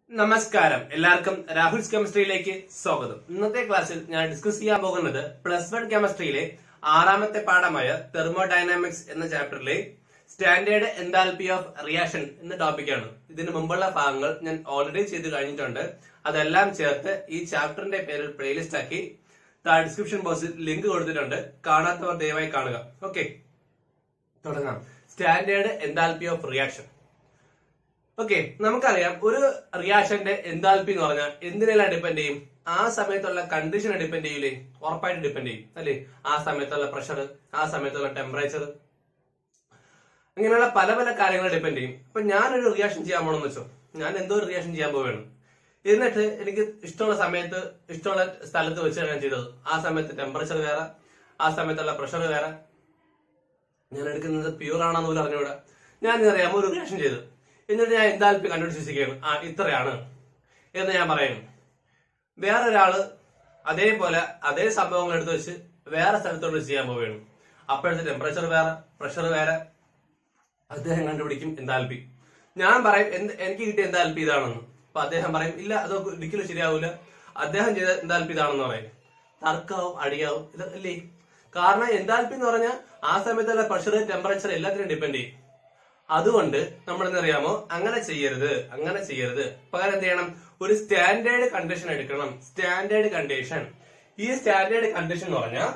നമസ്കാരം എല്ലാവർക്കും രാഹുൽസ് കെമിസ്ട്രിയിലേക്ക് സ്വാഗതം ഇന്നത്തെ ക്ലാസ്സിൽ ഞാൻ ഡിസ്കസ് ചെയ്യാൻ പോകുന്നത് പ്ലസ് വൺ കെമിസ്ട്രിയിലെ ആറാമത്തെ പാഠമായ തെർമോഡൈനാമിക്സ് എന്ന ചാപ്റ്ററിലെ സ്റ്റാൻഡേർഡ് എൻതാൽപി ഓഫ് റിയാക്ഷൻ എന്ന ടോപ്പിക്കാണ് ഇതിനു മുമ്പുള്ള ഭാഗങ്ങൾ ഞാൻ ഓൾറെഡി ചെയ്ത് കഴിഞ്ഞിട്ടുണ്ട് അതെല്ലാം ചേർത്ത് ഈ ചാപ്റ്ററിന്റെ പേരിൽ പ്ലേലിസ്റ്റ് ആക്കി താഴെ ഡിസ്ക്രിപ്ഷൻ ബോക്സിൽ ലിങ്ക് കൊടുത്തിട്ടുണ്ട് കാണാത്തവർ ദയവായി കാണുക ഓക്കെ തുടങ്ങാം standard enthalpy of reaction okay നമുക്കറിയാം ഒരു റിയാക്ഷന്റെ എന്താൽപി എന്ന് പറഞ്ഞാൽ എന്തിനെല്ലാം ഡിപ്പെൻഡ് ചെയ്യും ആ സമയത്തുള്ള കണ്ടീഷനെ ഡിപ്പെൻഡ് ചെയ്യൂലേ ഉറപ്പായിട്ട് ഡിപ്പെൻഡ് ചെയ്യും അല്ലേ ആ സമയത്തുള്ള പ്രഷർ ആ സമയത്തുള്ള ടെമ്പറേച്ചർ ഇങ്ങനെയുള്ള പല പല കാര്യങ്ങൾ ഡിപ്പെൻഡ് ചെയ്യും അപ്പൊ ഞാനൊരു റിയാക്ഷൻ ചെയ്യാൻ പോകണമെന്ന് വെച്ചോ ഞാൻ എന്തോ ഒരു റിയാക്ഷൻ ചെയ്യാൻ പോവുകയാണ് എന്നിട്ട് എനിക്ക് ഇഷ്ടമുള്ള സമയത്ത് ഇഷ്ടമുള്ള സ്ഥലത്ത് വെച്ചാണ് ഞാൻ ചെയ്തത് ആ സമയത്ത് ടെമ്പറേച്ചർ വേറെ ആ സമയത്തുള്ള പ്രഷർ വേറെ ഞാൻ എടുക്കുന്നത് പ്യൂർ ആണെന്ന് പോലും അറിഞ്ഞുകൂടാ ഞാൻ അറിയാമോ ഒരു റിയാക്ഷൻ ചെയ്തു എന്നിട്ട് ഞാൻ എന്താൽപ്പി കണ്ടുപിടിച്ച് വിശ്വസിക്കുകയാണ് ആ ഇത്രയാണ് എന്ന് ഞാൻ പറയുന്നു വേറൊരാള് അതേപോലെ അതേ സംഭവങ്ങൾ എടുത്ത് വെച്ച് വേറെ സ്ഥലത്തോട്ട് ചെയ്യാൻ പോവുകയാണ് അപ്പോഴത്തെ ടെമ്പറേച്ചർ വേറെ പ്രഷർ വേറെ അദ്ദേഹം കണ്ടുപിടിക്കും എന്താൽപ്പി ഞാൻ പറയും എന്ത് എനിക്ക് കിട്ടിയ എന്താൽപ്പി ഇതാണെന്ന് അപ്പൊ അദ്ദേഹം പറയും ഇല്ല അത് ഒരിക്കലും ശരിയാവൂല അദ്ദേഹം ചെയ്ത എന്താൽപ്പി ഇതാണെന്ന് പറയും തർക്കമാവും അടിയാവും ഇത് അല്ലേ കാരണം എന്താൽപ്പി എന്ന് പറഞ്ഞാൽ ആ സമയത്തുള്ള പ്രഷർ ടെമ്പറേച്ചർ എല്ലാത്തിനും ഡിപ്പെൻഡ് ചെയ്യും അതുകൊണ്ട് നമ്മൾ എന്തറിയാമോ അങ്ങനെ ചെയ്യരുത് അങ്ങനെ ചെയ്യരുത് പകരം എന്ത് ചെയ്യണം ഒരു സ്റ്റാൻഡേർഡ് കണ്ടീഷൻ എടുക്കണം സ്റ്റാൻഡേർഡ് കണ്ടീഷൻ ഈ സ്റ്റാൻഡേർഡ് കണ്ടീഷൻ എന്ന് പറഞ്ഞാൽ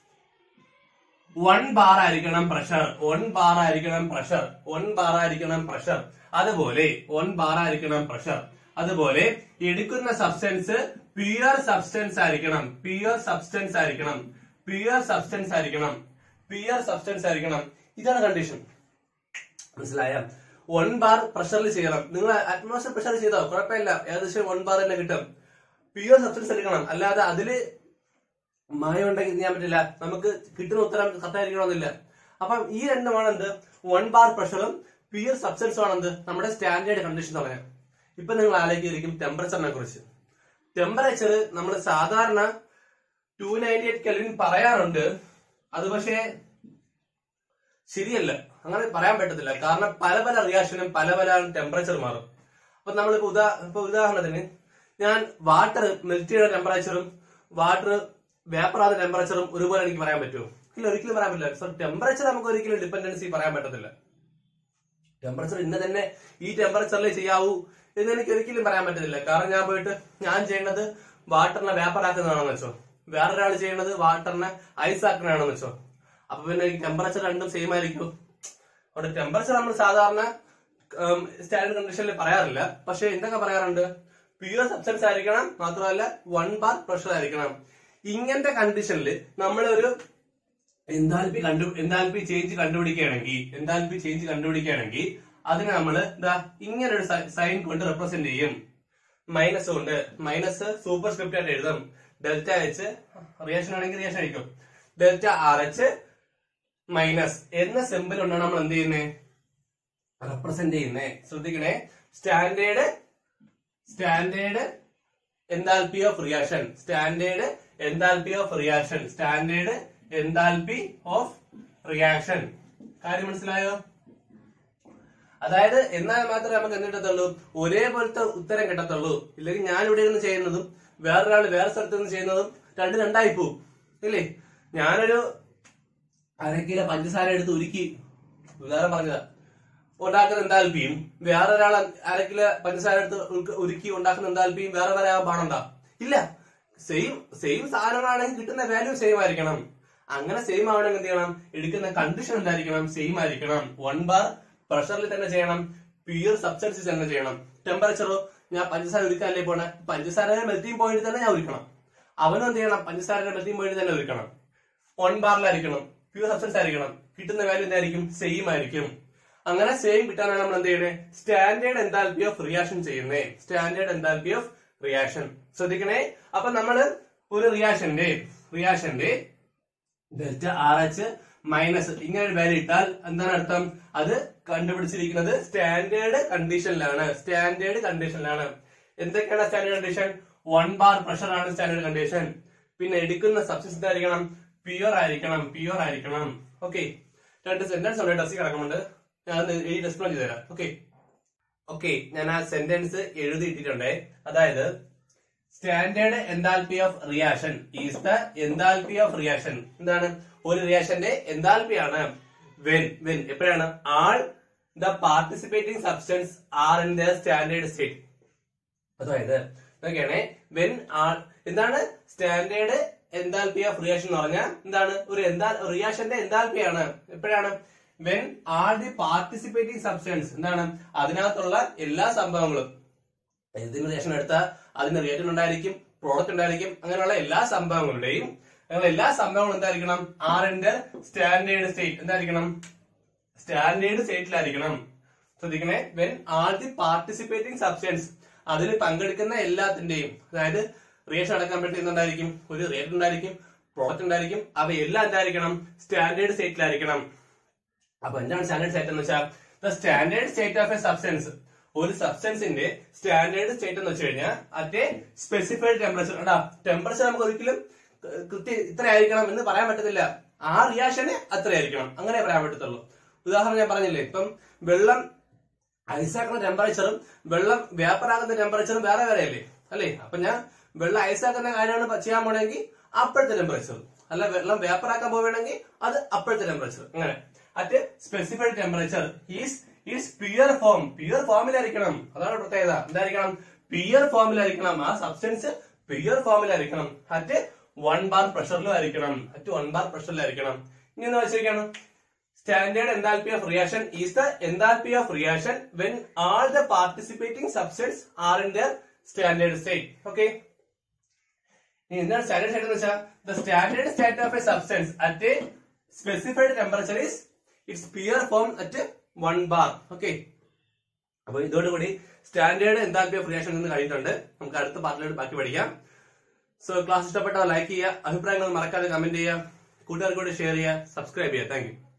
വൺ ബാർ ആയിരിക്കണം പ്രഷർ വൺ ബാർ ആയിരിക്കണം പ്രഷർ വൺ ബാർ ആയിരിക്കണം പ്രഷർ അതുപോലെ വൺ ബാർ ആയിരിക്കണം പ്രഷർ അതുപോലെ എടുക്കുന്ന സബ്സ്റ്റൻസ് പ്യുവർ സബ്സ്റ്റൻസ് ആയിരിക്കണം പ്യുവർ സബ്സ്റ്റൻസ് ആയിരിക്കണം പ്യുവർ സബ്സ്റ്റൻസ് ആയിരിക്കണം പ്യുവർ സബ്സ്റ്റൻസ് ആയിരിക്കണം ഇതാണ് കണ്ടീഷൻ മനസ്സിലായ വൺ ബാർ പ്രഷറിൽ ചെയ്യണം നിങ്ങൾ അറ്റ്മോസ്ഫിയർ പ്രഷർ ചെയ്തോ കുഴപ്പമില്ല ഏകദേശം വൺ ബാർ തന്നെ കിട്ടും പ്യുവർ സബ്സ്റ്റൻസ് എടുക്കണം അല്ലാതെ അതില് മായം ഉണ്ടെങ്കിൽ ചെയ്യാൻ പറ്റില്ല നമുക്ക് കിട്ടുന്ന ഉത്തരം കറക്റ്റായിരിക്കണമെന്നില്ല അപ്പം ഈ രണ്ടുമാണ് എന്ത് വൺ ബാർ പ്രഷറും പ്യുവർ സബ്സ്റ്റൻസും ആണ് എന്ത് നമ്മുടെ സ്റ്റാൻഡേർഡ് കണ്ടീഷൻ എന്ന് പറയാം ഇപ്പൊ നിങ്ങൾ ആലോചിക്കും ടെമ്പറേച്ചറിനെ കുറിച്ച് ടെമ്പറേച്ചർ നമ്മൾ സാധാരണ ടു നയൻറ്റി എയ്റ്റ് കെൽവിൻ പറയാറുണ്ട് അത് പക്ഷേ ശരിയല്ല അങ്ങനെ പറയാൻ പറ്റത്തില്ല കാരണം പല പല റിയാക്ഷനും പല പല ടെമ്പറേച്ചർ മാറും അപ്പൊ നമ്മളിപ്പോ ഉദാ ഇപ്പൊ ഉദാഹരണത്തിന് ഞാൻ വാട്ടർ മെൽറ്റ് ചെയ്യുന്ന ടെമ്പറേച്ചറും വാട്ടർ വേപ്പറാകുന്ന ടെമ്പറേച്ചറും ഒരുപോലെ എനിക്ക് പറയാൻ പറ്റുമോ ഇല്ല ഒരിക്കലും പറയാൻ പറ്റില്ല സോ ടെമ്പറേച്ചർ നമുക്ക് ഒരിക്കലും ഡിപ്പെൻഡൻസി പറയാൻ പറ്റത്തില്ല ടെമ്പറേച്ചർ ഇന്ന തന്നെ ഈ ടെമ്പറേച്ചറിലേ ചെയ്യാവൂ എന്ന് എനിക്ക് ഒരിക്കലും പറയാൻ പറ്റത്തില്ല കാരണം ഞാൻ പോയിട്ട് ഞാൻ ചെയ്യേണ്ടത് വാട്ടറിനെ വേപ്പർ ആക്കുന്നതാണെന്ന് വെച്ചോ വേറൊരാൾ ചെയ്യേണ്ടത് വാട്ടറിനെ ഐസ് ആക്കുന്നതാണെന്ന് വെച്ചോ അപ്പൊ പിന്നെ ഈ ടെമ്പറേച്ചർ രണ്ടും സെയിം ആയിരിക്കും അവിടെ ടെമ്പറേച്ചർ നമ്മൾ സാധാരണ സ്റ്റാൻഡേർഡ് കണ്ടീഷനിൽ പറയാറില്ല പക്ഷെ എന്തൊക്കെ പറയാറുണ്ട് പ്യുവർ സബ്സ്റ്റൻസ് ആയിരിക്കണം മാത്രമല്ല വൺ ബാർ പ്രഷർ ആയിരിക്കണം ഇങ്ങനത്തെ കണ്ടീഷനിൽ നമ്മളൊരു എന്താൽപി കണ്ടു എന്താൽപി ചേഞ്ച് കണ്ടുപിടിക്കുകയാണെങ്കിൽ എന്താൽപി ചേഞ്ച് കണ്ടുപിടിക്കുകയാണെങ്കിൽ അതിനെ നമ്മൾ എന്താ ഇങ്ങനെ ഒരു സൈൻ കൊണ്ട് റെപ്രസെന്റ് ചെയ്യും മൈനസ് കൊണ്ട് മൈനസ് സൂപ്പർ സ്ക്രിപ്റ്റ് ആയിട്ട് എഴുതും ഡെൽറ്റ എച്ച് റിയാക്ഷൻ ആണെങ്കിൽ റിയാക്ഷൻ ആയിരിക്കും ഡെൽറ്റ ആർ എച്ച് മൈനസ് എന്ന സിമ്പിൾ കൊണ്ടാണ് നമ്മൾ എന്ത് ചെയ്യുന്നത് റെപ്രസെന്റ് ചെയ്യുന്നത് ശ്രദ്ധിക്കണേ standard standard enthalpy of reaction standard enthalpy of reaction standard enthalpy of reaction കാര്യം മനസ്സിലായോ അതായത് എന്നാൽ മാത്രമേ നമുക്ക് എന്ത് കിട്ടത്തുള്ളൂ ഒരേപോലത്തെ ഉത്തരം കിട്ടത്തുള്ളൂ ഇല്ലെങ്കിൽ ഞാൻ ഇവിടെ ഇരുന്ന് ചെയ്യുന്നതും വേറൊരാൾ വേറെ സ്ഥലത്ത് നിന്ന് ചെയ്യുന്നതും രണ്ട് രണ്ടായി പോവും ഇല്ലേ ഞാനൊരു അര കിലോ പഞ്ചസാര എടുത്ത് ഉരുക്കി ഉദാഹരണം പറഞ്ഞതാ ഉണ്ടാക്കുന്ന എന്താൽപ്പിയും വേറൊരാൾ അര കിലോ പഞ്ചസാര എടുത്ത് ഉരുക്ക് ഉരുക്കി ഉണ്ടാക്കുന്ന എന്താൽപ്പിയും വേറെ വേറെ ആവാൻ പാടുണ്ടാ ഇല്ല സെയിം സെയിം സാധനങ്ങളാണെങ്കിൽ കിട്ടുന്ന വാല്യൂ സെയിം ആയിരിക്കണം അങ്ങനെ സെയിം ആവണമെങ്കിൽ എന്ത് ചെയ്യണം എടുക്കുന്ന കണ്ടീഷൻ എന്തായിരിക്കണം സെയിം ആയിരിക്കണം വൺ ബാർ പ്രഷറിൽ തന്നെ ചെയ്യണം പ്യുവർ സബ്സ്റ്റൻസസ് തന്നെ ചെയ്യണം ടെമ്പറേച്ചറോ ഞാൻ പഞ്ചസാര ഉരുക്കാനല്ലേ പോണേ പഞ്ചസാരയുടെ മെൽറ്റിംഗ് പോയിന്റ് തന്നെ ഞാൻ ഉരുക്കണം അവനും എന്ത് ചെയ്യണം പഞ്ചസാരയുടെ മെൽറ്റിംഗ് പോയിന്റ് തന്നെ ഉരുക്കണം വൺ ബാറിലായിരിക്കണം പ്യൂർ സബ്സ്റ്റൻസ് ആയിരിക്കണം കിട്ടുന്ന വാല്യൂ എന്തായിരിക്കും സെയിം ആയിരിക്കും അങ്ങനെ സെയിം കിട്ടാനാണ് നമ്മൾ എന്ത് ചെയ്യുന്നത് സ്റ്റാൻഡേർഡ് എന്താൽപി ഓഫ് റിയാക്ഷൻ ചെയ്യുന്നത് സ്റ്റാൻഡേർഡ് എന്താൽപി ഓഫ് റിയാക്ഷൻ ശ്രദ്ധിക്കണേ അപ്പൊ നമ്മള് ഒരു റിയാക്ഷന്റെ റിയാക്ഷന്റെ ഡെൽറ്റ ആർ എച്ച് മൈനസ് ഇങ്ങനെ ഒരു വാല്യൂ ഇട്ടാൽ എന്താണ് അർത്ഥം അത് കണ്ടുപിടിച്ചിരിക്കുന്നത് സ്റ്റാൻഡേർഡ് കണ്ടീഷനിലാണ് സ്റ്റാൻഡേർഡ് കണ്ടീഷനിലാണ് എന്തൊക്കെയാണ് standard condition one bar pressure ആണ് സ്റ്റാൻഡേർഡ് കണ്ടീഷൻ പിന്നെ എടുക്കുന്ന സബ്സ്റ്റൻസ് ആയിരിക്കണം പ്യുവർ ആയിരിക്കണം പ്യുവർ ആയിരിക്കണം ഓക്കെ രണ്ട് സെന്റൻസ് ഉണ്ട് ടെസ്റ്റ് കിടക്കുന്നുണ്ട് ഞാൻ ഈ എക്സ്പ്ലെയിൻ ചെയ്തുതരാം ഓക്കെ ഓക്കെ ഞാൻ ആ സെന്റൻസ് എഴുതിയിട്ടിട്ടുണ്ടേ അതായത് standard enthalpy of reaction is the enthalpy of reaction എന്താണ് ഒരു റിയാക്ഷന്റെ എൻതാൽപി ആണ് വെൻ വെൻ എപ്പോഴാണ് all the participating substance are in the standard state അതായത് നോക്കിയാണേ വെൻ ആൾ എന്താണ് സ്റ്റാൻഡേർഡ് എൻതാൽപി ഓഫ് റിയാക്ഷൻ എന്ന് പറഞ്ഞാൽ എന്താണ് ഒരു എന്താ റിയാക്ഷന്റെ എൻതാൽപിയാണ് എപ്പോഴാണ് when all the participating substance എന്താണ് അതിനകത്തുള്ള എല്ലാ സംഭവങ്ങളും ഏതെങ്കിലും റിയാക്ഷൻ എടുത്താൽ അതിന് റിയേറ്റൻ ഉണ്ടായിരിക്കും പ്രോഡക്റ്റ് ഉണ്ടായിരിക്കും അങ്ങനെയുള്ള എല്ലാ സംഭവങ്ങളുടെയും അങ്ങനെ എല്ലാ സംഭവങ്ങളും എന്തായിരിക്കണം ആറിന്റെ സ്റ്റാൻഡേർഡ് സ്റ്റേറ്റ് എന്തായിരിക്കണം സ്റ്റാൻഡേർഡ് സ്റ്റേറ്റിലായിരിക്കണം ശ്രദ്ധിക്കണേ when all the participating substance അതിൽ പങ്കെടുക്കുന്ന എല്ലാത്തിന്റെയും അതായത് റിയേഷൻ നടക്കാൻ വേണ്ടി എന്തുണ്ടായിരിക്കും ഒരു റിയേറ്റ് ഉണ്ടായിരിക്കും പ്രോഡക്റ്റ് ഉണ്ടായിരിക്കും അവയെല്ലാം എന്തായിരിക്കണം സ്റ്റാൻഡേർഡ് സ്റ്റേറ്റിലായിരിക്കണം അപ്പൊ എന്താണ് സ്റ്റാൻഡേർഡ് സ്റ്റേറ്റ് എന്ന് വെച്ചാൽ the standard state of a substance ഒരു സബ്സ്റ്റൻസിന്റെ സ്റ്റാൻഡേർഡ് സ്റ്റേറ്റ് എന്ന് വെച്ച് കഴിഞ്ഞാൽ അറ്റ് സ്പെസിഫൈഡ് ടെമ്പറേച്ചർ എടാ ടെമ്പറേച്ചർ നമുക്ക് ഒരിക്കലും ക- കൃത്യം ഇത്ര ആയിരിക്കണം എന്ന് പറയാൻ പറ്റത്തില്ല ആ റിയാക്ഷന് അത്ര ആയിരിക്കണം അങ്ങനെ പറയാൻ പറ്റത്തുള്ളൂ ഉദാഹരണം ഞാൻ പറഞ്ഞില്ലേ ഇപ്പം വെള്ളം ഐസാക്കുന്ന ടെമ്പറേച്ചറും വെള്ളം വേപ്പറാകുന്ന ടെമ്പറേച്ചറും വേറെ വേറെ അല്ലേ അല്ലേ അപ്പൊ ഞാൻ വെള്ളം ഐസാക്കുന്ന കാര്യമാണ് പ- ചെയ്യാൻ പോണെങ്കിൽ അപ്പോഴത്തെ ടെമ്പറേച്ചർ അല്ല വെള്ളം വേപ്പറാക്കാൻ പോവുകയാണെങ്കിൽ അത് അപ്പോഴത്തെ ടെമ്പറേച്ചർ അങ്ങനെ at specified temperature is is pure form pure ഫോമിലായിരിക്കണം അതാണ് പ്രത്യേകത എന്തായിരിക്കണം പിയർ ഫോമിലായിരിക്കണം ആ സബ്സ്റ്റൻസ് പിയർ ഫോമിലായിരിക്കണം അറ്റ് വൺ ബാർ പ്രഷറിലും ആയിരിക്കണം അറ്റ് വൺ ബാർ പ്രഷറിലായിരിക്കണം ഇനി എന്താ വെച്ചിരിക്കണം standard enthalpy of reaction is the enthalpy of reaction when all the participating substance are in the standard state okay ഇനി എന്താണ് സ്റ്റാൻഡേർഡ് സ്റ്റേറ്റ് എന്ന് വെച്ചാൽ the standard state of a substance at a specified temperature is its pure form at one bar okay അപ്പൊ ഇതോടുകൂടി standard enthalpy of reaction എന്ന് കഴിഞ്ഞിട്ടുണ്ട് നമുക്ക് അടുത്ത പാർട്ടിലോട്ട് ബാക്കി പഠിക്കാം സോ ക്ലാസ് ഇഷ്ടപ്പെട്ടാൽ ലൈക്ക് ചെയ്യുക അഭിപ്രായങ്ങൾ മറക്കാതെ കമന്റ് ചെയ്യുക കൂട്ടുകാർക്കൂടെ ഷെയർ ചെയ്യുക സബ്സ്ക്രൈബ് ചെയ്യുക താങ്ക് യു